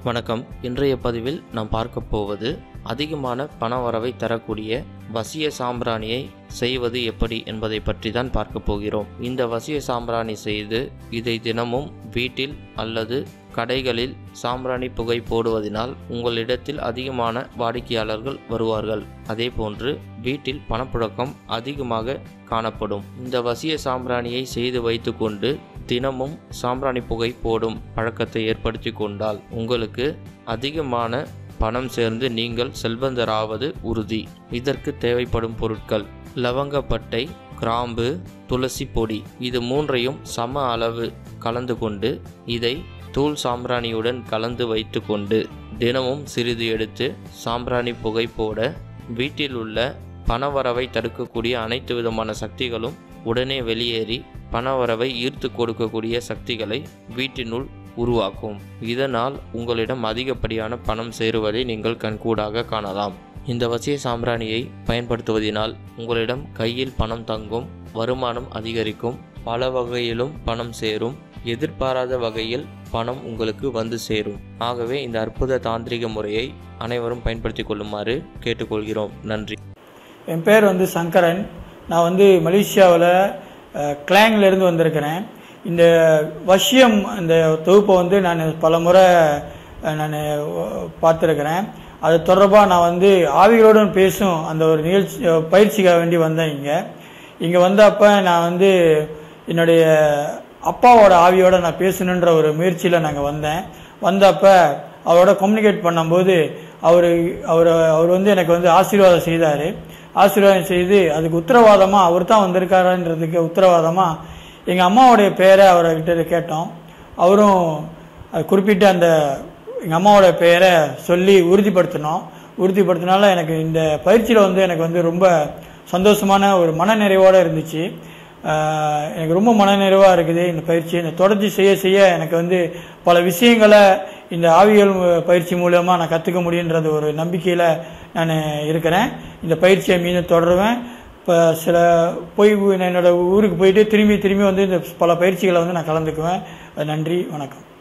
வணக்கம் இன்றைய பதிவில் நாம் பார்க்க போவது அதிகமான பண வரவை தரக்கூடிய வசிய சாம்பிராணியை செய்வது எப்படி என்பதை பற்றி தான் பார்க்க போகிறோம் இந்த வசிய சாம்பிராணி செய்து இதை தினமும் வீட்டில் அல்லது கடைகளில் சாம்பிராணி புகை போடுவதனால் உங்களிடத்தில் அதிகமான வாடிக்கையாளர்கள் வருவார்கள் அதே போன்று வீட்டில் பணப்புழக்கம் அதிகமாக காணப்படும் இந்த வசிய சாம்பிராணியை செய்து வைத்துக்கொண்டு தினமும் சாம்பிராணி புகை போடும் பழக்கத்தை ஏற்படுத்தி கொண்டால் உங்களுக்கு அதிகமான பணம் சேர்ந்து நீங்கள் செல்வந்தராவது உறுதி இதற்கு தேவைப்படும் பொருட்கள் லவங்கப்பட்டை கிராம்பு துளசி பொடி இது மூன்றையும் சம அளவு கலந்து கொண்டு இதை தூள் சாம்பிராணியுடன் கலந்து வைத்துக்கொண்டு தினமும் சிறிது எடுத்து சாம்பிராணி புகை போட வீட்டில் உள்ள பணவரவை தடுக்கக்கூடிய அனைத்து விதமான சக்திகளும் உடனே வெளியேறி பணவரவை ஈர்த்து கொடுக்கக்கூடிய சக்திகளை வீட்டினுள் உருவாக்கும் இதனால் உங்களிடம் அதிகப்படியான பணம் சேருவதை நீங்கள் கண்கூடாக காணலாம் இந்த வசிய சாம்பிராணியை பயன்படுத்துவதனால் உங்களிடம் கையில் பணம் தங்கும் வருமானம் அதிகரிக்கும் பல வகையிலும் பணம் சேரும் எதிர்பாராத வகையில் பணம் உங்களுக்கு வந்து சேரும் ஆகவே இந்த அற்புத தாந்திரிக முறையை அனைவரும் பயன்படுத்திக் கொள்ளுமாறு கேட்டுக்கொள்கிறோம் நன்றி என் பேர் வந்து சங்கரன் நான் வந்து மலேசியாவில் கிளாங்ல இருந்து வந்திருக்கிறேன் இந்த வசியம் அந்த தொகுப்பை வந்து நான் பல முறை நான் பார்த்துருக்கிறேன் அது தொடர்பாக நான் வந்து ஆவிகளுடன் பேசும் அந்த ஒரு நிகழ்ச்சி பயிற்சிக்காக வேண்டி வந்தேன் இங்கே இங்கே வந்தப்போ நான் வந்து என்னுடைய அப்பாவோட ஆவியோட நான் பேசணுன்ற ஒரு முயற்சியில் நாங்கள் வந்தேன் வந்தப்போ அவரோட கம்யூனிகேட் பண்ணும்போது அவர் அவர் அவர் வந்து எனக்கு வந்து ஆசீர்வாதம் செய்தார் ஆசீர்வாதம் செய்து அதுக்கு உத்தரவாதமாக அவர் தான் வந்திருக்காருன்றதுக்கு உத்தரவாதமாக எங்கள் அம்மாவுடைய பேரை அவர்கிட்ட கேட்டோம் அவரும் அது குறிப்பிட்ட அந்த எங்கள் அம்மாவோட பெயரை சொல்லி உறுதிப்படுத்தினோம் உறுதிப்படுத்தினால எனக்கு இந்த பயிற்சியில் வந்து எனக்கு வந்து ரொம்ப சந்தோஷமான ஒரு மனநிறைவோடு இருந்துச்சு ஆஹ் எனக்கு ரொம்ப மனநிறைவாக இருக்குது இந்த பயிற்சி இந்த தொடர்ச்சி செய்ய செய்ய எனக்கு வந்து பல விஷயங்களை இந்த ஆவியல் பயிற்சி மூலமாக நான் கற்றுக்க முடியுன்றது ஒரு நம்பிக்கையில் நான் இருக்கிறேன் இந்த பயிற்சியை மீண்டும் தொடருவேன் இப்போ சில போய் நான் என்னோட ஊருக்கு போயிட்டு திரும்பி திரும்பி வந்து இந்த பல பயிற்சிகளை வந்து நான் கலந்துக்குவேன் நன்றி வணக்கம்